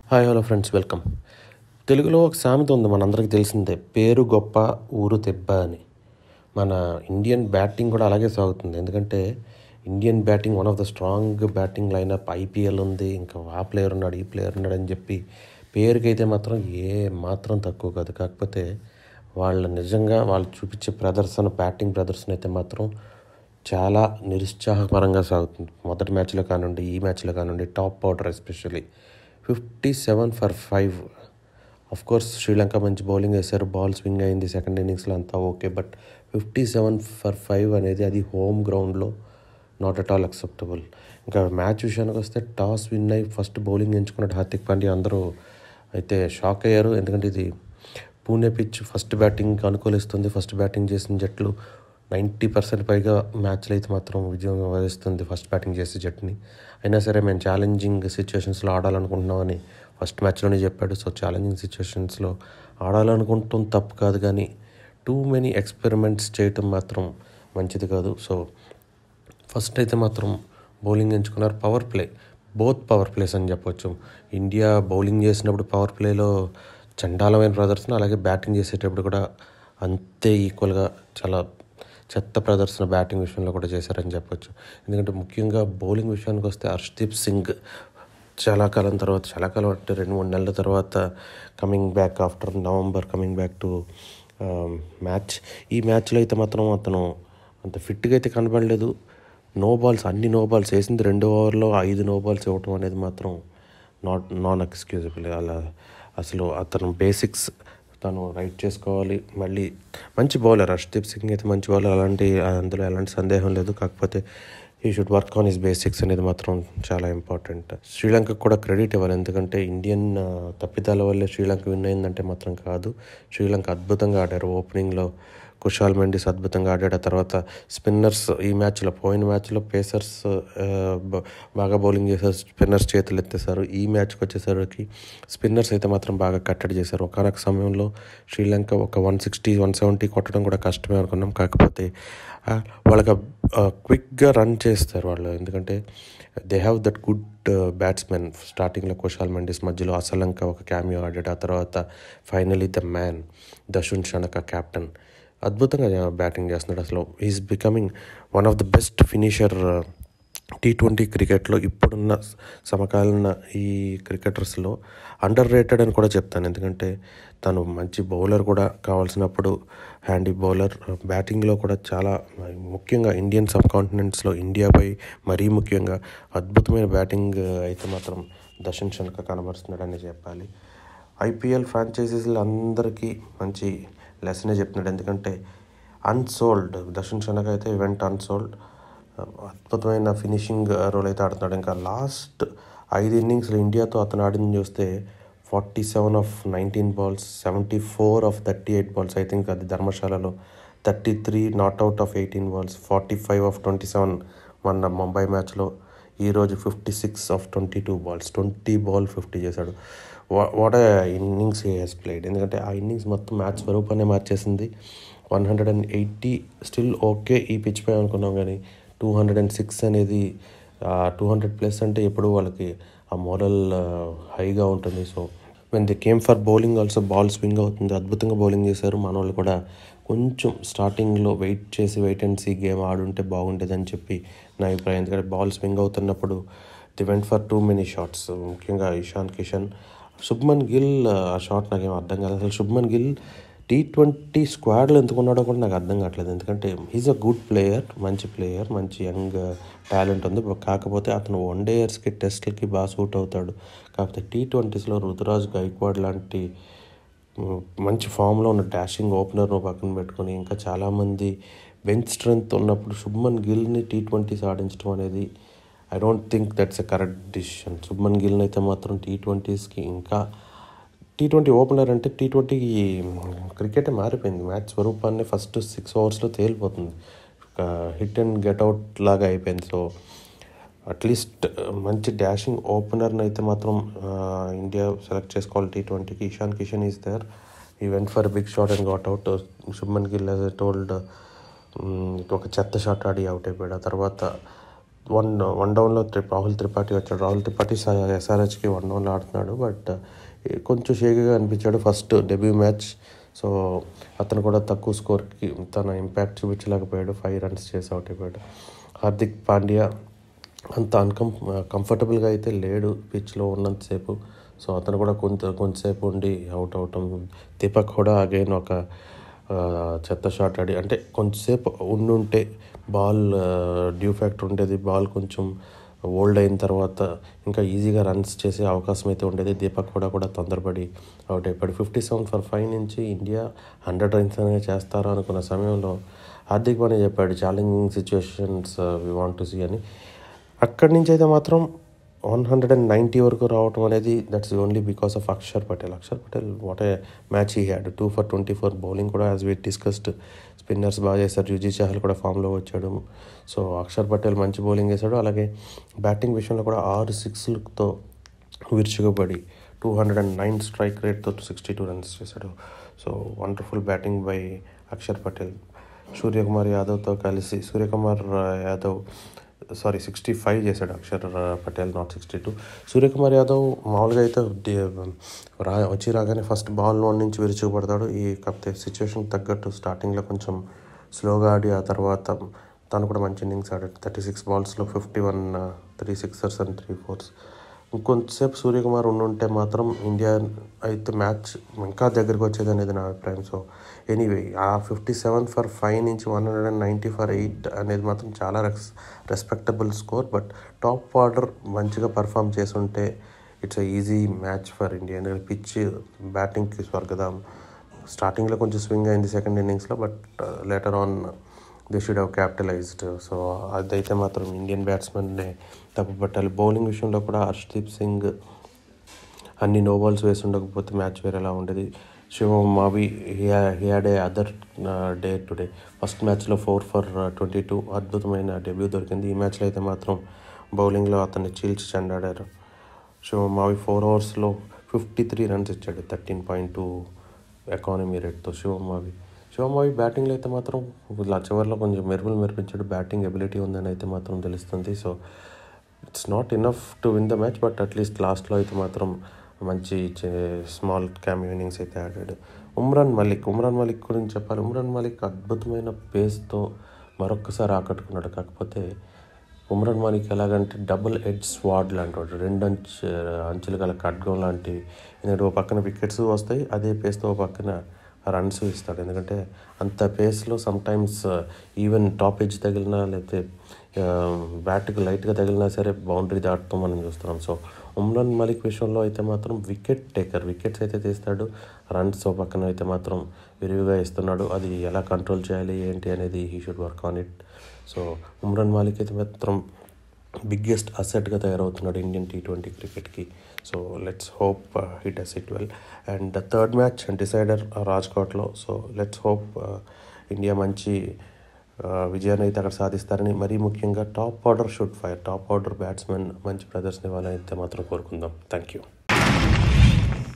hi hello friends welcome తెలుగులో ఒక సామెత ఉంది మనందరికీ తెలిసిందే పేరు గొప్ప ఊరు దెబ్బ అని మన ఇండియన్ బ్యాటింగ్ కూడా అలాగే సాగుతుంది ఎందుకంటే Indian batting one of the strong batting lineup IPL ఉంది ఇంకా ఆ ప్లేయర్ ఉన్నాడు ఈ ప్లేయర్ ఉన్నాడు అని చెప్పి పేరుకైతే మాత్రం ఏ మాత్రం తక్కువ కాదు కాకపోతే వాళ్ళ నిజంగా వాళ్ళు చూపించే ప్రదర్శన బ్యాటింగ్ ప్రదర్శన అయితే మాత్రం చాలా నిరుత్సాహపరంగా సాగుతుంది మొదటి మ్యాచ్లో కానివ్వండి ఈ మ్యాచ్లో కానివ్వండి top order especially fifty seven for five of course Sri Lanka మంచి బౌలింగ్ వేశారు బాల్ స్వింగ్ అయింది సెకండ్ ఇన్నింగ్స్లో అంతా okay but fifty seven for five అనేది అది హోమ్ గ్రౌండ్లో నాట్ అట్ ఆల్ అక్సెప్టబుల్ ఇంకా మ్యాచ్ విషయానికి వస్తే టాస్ విన్ అయ్యి ఫస్ట్ బౌలింగ్ ఎంచుకున్నట్టు హార్దిక్ పాండ్యా అందరూ అయితే షాక్ అయ్యారు ఎందుకంటే ఇది పూణే పిచ్ ఫస్ట్ బ్యాటింగ్ అనుకూలిస్తుంది ఫస్ట్ బ్యాటింగ్ చేసిన జట్లు నైంటీ పర్సెంట్ పైగా మ్యాచ్లు అయితే మాత్రం విజయం వహిస్తుంది ఫస్ట్ బ్యాటింగ్ చేసే జట్టుని అయినా సరే మేము ఛాలెంజింగ్ సిచ్యువేషన్స్లో ఆడాలనుకుంటున్నామని ఫస్ట్ మ్యాచ్లోనే చెప్పాడు సో ఛాలెంజింగ్ సిచ్యువేషన్స్లో ఆడాలనుకుంటాం తప్పు కాదు కానీ టూ మెనీ ఎక్స్పెరిమెంట్స్ చేయటం మాత్రం మంచిది కాదు సో ఫస్ట్ అయితే మాత్రం బౌలింగ్ ఎంచుకున్నారు power play both power plays అని చెప్పొచ్చు ఇండియా బౌలింగ్ చేసినప్పుడు పవర్ ప్లేలో చండాలమైన ప్రదర్శన అలాగే బ్యాటింగ్ చేసేటప్పుడు కూడా అంతే ఈక్వల్గా చాలా చెత్త ప్రదర్శన బ్యాటింగ్ విషయంలో కూడా చేశారని చెప్పొచ్చు ఎందుకంటే ముఖ్యంగా బౌలింగ్ విషయానికి వస్తే హర్షదీప్ సింగ్ చాలా కాలం తర్వాత చాలా కాలం అంటే రెండు మూడు నెలల తర్వాత coming back after November coming back to match ఈ మ్యాచ్లో అయితే మాత్రం అతను అంత ఫిట్గా అయితే కనబడలేదు నో బాల్స్ అన్ని నో బాల్స్ వేసింది రెండు ఓవర్లో ఐదు నో బాల్స్ ఇవ్వటం అనేది మాత్రం నాట్ నాన్ ఎక్స్క్యూజబుల్ అలా అసలు అతను బేసిక్స్ తను రైట్ చేసుకోవాలి మళ్ళీ మంచి బౌలర్ హర్షదీప్ సింగ్ అయితే మంచి బౌలర్ అలాంటి అందులో ఎలాంటి సందేహం లేదు కాకపోతే ఈ should work on his basics అనేది మాత్రం చాలా ఇంపార్టెంట్ శ్రీలంకకు కూడా క్రెడిట్ ఇవ్వాలి ఎందుకంటే ఇండియన్ ఆ, తప్పిదాల వల్లే శ్రీలంక విన్ అయిందంటే మాత్రం కాదు శ్రీలంక అద్భుతంగా ఆడారు ఓపెనింగ్లో కుషాల్ మెండిస్ అద్భుతంగా ఆడాడు ఆ తర్వాత స్పిన్నర్స్ ఈ మ్యాచ్లో పోయిన మ్యాచ్లో పేసర్స్ ఆ, బ- బాగా బౌలింగ్ చేశారు స్పిన్నర్స్ చేతులు ఎత్తేసారు ఈ మ్యాచ్కి వచ్చేసరికి స్పిన్నర్స్ అయితే మాత్రం బాగా కట్టడి చేశారు ఒకనొక సమయంలో శ్రీలంక ఒక వన్ సిక్స్టీ వన్ సెవెంటీ కొట్టడం కూడా కష్టమే అనుకున్నాం కాకపోతే ఆ, వాళ్ళకి క్విక్గా రన్ చేస్తారు వాళ్ళు ఎందుకంటే they have that good batsmen స్టార్టింగ్లో కుషాల్ మెండిస్ మధ్యలో అసలంక ఒక క్యామియో ఆడాడు ఆ తర్వాత finally the man Dasun Shanaka captain అద్భుతంగా బ్యాటింగ్ చేస్తున్నాడు అసలు is becoming one of the best finisher T twenty క్రికెట్లో ఇప్పుడున్న సమకాలీన ఈ క్రికెటర్స్లో అండర్ రేటెడ్ అని కూడా చెప్తాను ఎందుకంటే తను మంచి బౌలర్ కూడా కావాల్సినప్పుడు హ్యాండీ బౌలర్ బ్యాటింగ్లో కూడా చాలా ముఖ్యంగా ఇండియన్ సబ్ కాంటినెంట్స్లో ఇండియాపై మరీ ముఖ్యంగా అద్భుతమైన బ్యాటింగ్ అయితే మాత్రం దర్శన్ షనక కనబరుస్తున్నాడని చెప్పాలి ఐపీఎల్ ఫ్రాంచైజీలు అందరికీ మంచి లెసనే చెప్తున్నాడు ఎందుకంటే అన్సోల్డ్ దర్శన్ షనక అయితే ఈవెంట్ అన్సోల్డ్ అద్భుతమైన ఫినిషింగ్ రోల్ అయితే ఆడుతున్నాడు ఇంకా లాస్ట్ ఐదు ఇన్నింగ్స్లో ఇండియాతో అతను ఆడింది చూస్తే forty seven off nineteen balls seventy four off thirty eight balls I think అది ధర్మశాలలో thirty three not out off eighteen balls forty five off twenty seven మొన్న ముంబై మ్యాచ్లో ఈరోజు fifty six off twenty two balls twenty ball fifty చేశాడు what innings he's played ఎందుకంటే ఆ innings మొత్తం match స్వరూపాన్ని మార్చేసింది one hundred and eighty still okay ఈ పిచ్ పై అనుకున్నాం కానీ టూ హండ్రెడ్ అండ్ సిక్స్ అనేది టూ హండ్రెడ్ ప్లస్ అంటే ఎప్పుడు వాళ్ళకి ఆ మోరల్ హైగా ఉంటుంది so when they came for bowling also ball swing అవుతుంది అద్భుతంగా బౌలింగ్ చేశారు మన వాళ్ళు కూడా కొంచెం స్టార్టింగ్లో వెయిట్ చేసి వెయిట్ అండ్ సీ గేమ్ ఆడుంటే బాగుండేదని చెప్పి నా అభిప్రాయం ఎందుకంటే బాల్ స్వింగ్ అవుతున్నప్పుడు they went for too many shots ముఖ్యంగా ఇషాన్ కిషన్ శుభ్మన్ గిల్ ఆ షాట్ నాకేం అర్థం కాలేదు అసలు శుభ్మన్ గిల్ టీ ట్వంటీ స్క్వాడ్లో ఎందుకు ఉన్నాడో కూడా నాకు అర్థం కావట్లేదు ఎందుకంటే హీజ్ అ గుడ్ ప్లేయర్ మంచి ప్లేయర్ మంచి యంగ్ టాలెంట్ ఉంది కాకపోతే అతను వన్ డేయర్స్కి టెస్ట్లకి బాగా సూట్ అవుతాడు కాకపోతే టీ ట్వంటీస్లో రుతురాజ్ గైక్వాడ్ లాంటి మ్, మంచి ఫామ్లో ఉన్న డాషింగ్ ఓపెనర్ను పక్కన పెట్టుకొని ఇంకా చాలామంది బెంచ్ స్ట్రెంగ్త్ ఉన్నప్పుడు శుభ్మన్ గిల్ని టీ ట్వంటీస్ ఆడించడం అనేది I don't think that's a correct decision Shubman గిల్ని అయితే మాత్రం టీ ట్వంటీస్కి ఇంకా టీ ట్వంటీ ఓపెనర్ అంటే టీ ట్వంటీ క్రికెటే మారిపోయింది మ్యాచ్ స్వరూపాన్ని ఫస్ట్ సిక్స్ ఓవర్స్లో తేలిపోతుంది హిట్ అండ్ గెట్ అవుట్ లాగా అయిపోయింది సో అట్లీస్ట్ మంచి డాషింగ్ ఓపెనర్ని అయితే మాత్రం ఆ, ఇండియా సెలెక్ట్ చేసుకోవాలి టీ ట్వంటీకి Ishan Kishan is there he went for big shot and got out Shubman Gill as told ఒక చెత్త షాట్ ఆడి అవుట్ అయిపోయాడు ఆ తర్వాత వన్ వన్ డౌన్లో త్రి రాహుల్ త్రిపాఠి వచ్చాడు రాహుల్ త్రిపాఠి ఎస్ఆర్హెచ్కి వన్ డౌన్లో ఆడుతున్నాడు బట్ కొంచెం షేక్గా అనిపించాడు ఫస్ట్ డెబ్యూ మ్యాచ్ సో అతను కూడా తక్కువ స్కోర్కి తన ఇంపాక్ట్ చూపించలేకపోయాడు ఫైవ్ రన్స్ చేసి అవుట్ అయిపోయాడు హార్దిక్ పాండ్యా అంత అన్కం కంఫర్టబుల్గా అయితే లేడు పిచ్లో ఉన్నంతసేపు సో అతను కూడా కొంత కొంతసేపు ఉండి అవుట్ అవటం దీపక్ కూడా అగైన్ ఒక ఆ, చెత్త షాట్ ఆడి అంటే కొంచెంసేపు ఉండుంటే బాల్ డ్యూ ఫ్యాక్టర్ ఉండేది బాల్ కొంచెం ఓల్డ్ అయిన తర్వాత ఇంకా ఈజీగా రన్స్ చేసే అవకాశం అయితే ఉండేది దీపక్ కూడా కూడా తొందరపడి అవుట్ అయిపోయాడు ఫిఫ్టీ సెవెన్ ఫర్ ఫైవ్ నుంచి ఇండియా హండ్రెడ్ రన్స్ అనేది చేస్తారా అనుకున్న సమయంలో హార్దిక్ పాండ్యా చెప్పాడు challenging situations we want to see అని అక్కడి నుంచి అయితే మాత్రం వన్ హండ్రెడ్ అండ్ నైంటీ వరకు రావటం అనేది that's only because of Axar Patel Axar Patel what a match he had two for twenty four bowling కూడా యాజ్ వీ డిస్కస్డ్ స్పిన్నర్స్ బాగా చేశారు యుజీ చహల్ కూడా ఫామ్లో వచ్చాడు సో అక్షర్ పటేల్ మంచి బౌలింగ్ వేశాడు అలాగే బ్యాటింగ్ విషయంలో కూడా ఆరు సిక్స్లతో విరుచుకుపడి two hundred and nine strike రేట్తో సిక్స్టీ టూ రన్స్ చేశాడు so wonderful batting by Axar Patel Suryakumar యాదవ్తో కలిసి Suryakumar Yadav sorry sixty five చేశాడు Axar Patel not sixty two Suryakumar Yadav మామూలుగా అయితే డి- రా వచ్చి రాగానే ఫస్ట్ బాల్ నుంచి విరుచుకుపడతాడు ఈ కాకపోతే సిచ్యువేషన్ తగ్గట్టు స్టార్టింగ్లో కొంచెం స్లోగా ఆడి ఆ తర్వాత తను కూడా మంచి ఇన్నింగ్స్ ఆడాడు థర్టీ సిక్స్ బాల్స్లో fifty one three sixers and three fours ఇంకొంతసేపు సూర్యకుమార్ ఉండుంటే మాత్రం ఇండియా అయితే మ్యాచ్ ఇంకా దగ్గరికి వచ్చేది అనేది నా అభిప్రాయం సో ఎనీవే ఆ ఫిఫ్టీ సెవెన్ ఫర్ ఫైవ్ నుంచి one hundred and ninety for eight అనేది మాత్రం చాలా రెస్ respectable score but top order మంచిగా పర్ఫామ్ చేసుంటే it's easy match for India ఎందుకంటే పిచ్ బ్యాటింగ్కి స్వర్గదాం స్టార్టింగ్లో కొంచెం స్వింగ్ అయింది సెకండ్ ఇన్నింగ్స్లో but later on they should have capitalized so అదైతే మాత్రం ఇండియన్ బ్యాట్స్మెన్నే తప్పుపట్టాలి బౌలింగ్ విషయంలో కూడా హర్షదీప్ సింగ్ అన్ని నో బాల్స్ వేసి ఉండకపోతే మ్యాచ్ వేరేలా ఉండేది Shivam Mavi he had a other day today first మ్యాచ్లో ఫోర్ ఫర్ ట్వంటీ టూ అద్భుతమైన డెబ్యూ దొరికింది ఈ మ్యాచ్లో అయితే మాత్రం బౌలింగ్లో అతన్ని చీల్చి చెండాడారు శివం మావి ఫోర్ అవర్స్లో ఫిఫ్టీ త్రీ రన్స్ ఇచ్చాడు థర్టీన్ పాయింట్ టూ ఎకానమీ రేట్తో శివమావి శివమావి బ్యాటింగ్లో అయితే మాత్రం ఇలా చివరిలో కొంచెం మెరుగులు మెరిపించాడు బ్యాటింగ్ ఎబిలిటీ ఉందని అయితే మాత్రం తెలుస్తుంది so it's not enough to win the match but at least లాస్ట్లో అయితే మాత్రం మంచి స్మాల్ క్యామ్ ఇన్నింగ్స్ అయితే ఆడాడు ఉమ్రాన్ మలిక్ ఉమ్రాన్ మలిక్ గురించి చెప్పాలి ఉమ్రాన్ మలిక్ అద్భుతమైన పేస్తో మరొక్కసారి ఆకట్టుకున్నాడు కాకపోతే ఉమ్రాన్ మాలిక్ ఎలాగంటే డబుల్ ఎడ్జ్ స్వాడ్ లాంటి వాడు రెండు అంచు అంచులు గల ఖడ్గం లాంటివి ఎందుకంటే ఓ పక్కన వికెట్స్ వస్తాయి అదే పేస్తో ఓ పక్కన రన్స్ ఇస్తాడు ఎందుకంటే అంత పేస్లో సమ్టైమ్స్ ఈవెన్ టాప్ ఎడ్జ్ తగిలినా లేకపోతే బ్యాట్కి లైట్గా తగిలినా సరే బౌండరీ దాటుతూ మనం చూస్తున్నాం సో ఉమ్రాన్ మలిక్ విషయంలో అయితే మాత్రం వికెట్ టేకర్ వికెట్స్ అయితే తీస్తాడు రన్స్ ఓ పక్కన అయితే మాత్రం విరివిగా ఇస్తున్నాడు అది ఎలా కంట్రోల్ చేయాలి ఏంటి అనేది he should work on it so Umran Malik అయితే మాత్రం బిగ్గెస్ట్ అసెట్గా తయారవుతున్నాడు ఇండియన్ టీ ట్వంటీ క్రికెట్కి so let's hope he does it well and third match decider రాజ్కోట్లో సో లెట్స్ హోప్ ఇండియా మంచి విజయాన్ని అయితే అక్కడ సాధిస్తారని మరీ ముఖ్యంగా top order should fire top order batsmen మంచి ప్రదర్శన ఇవ్వాలని అయితే మాత్రం కోరుకుందాం థ్యాంక్ యూ